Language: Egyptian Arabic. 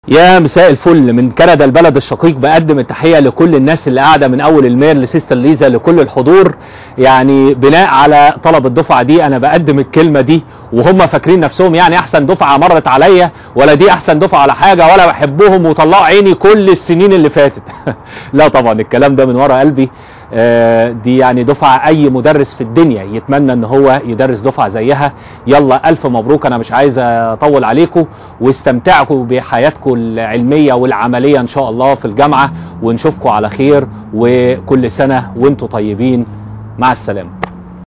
يا مساء الفل من كندا البلد الشقيق بقدم التحية لكل الناس اللي قاعدة من أول المير لسيستر ليزا لكل الحضور يعني بناء على طلب الدفعة دي أنا بقدم الكلمة دي وهم فاكرين نفسهم يعني أحسن دفعة مرت عليا ولا دي أحسن دفعة على حاجة ولا بحبهم وطلعوا عيني كل السنين اللي فاتت لا طبعا الكلام ده من ورا قلبي آه، دي يعني دفعة أي مدرس في الدنيا يتمنى إن هو يدرس دفعة زيها يلا ألف مبروك أنا مش عايز أطول عليكم واستمتعوا بحياتكم العلمية والعملية إن شاء الله في الجامعة ونشوفكم على خير وكل سنة وانتم طيبين مع السلامة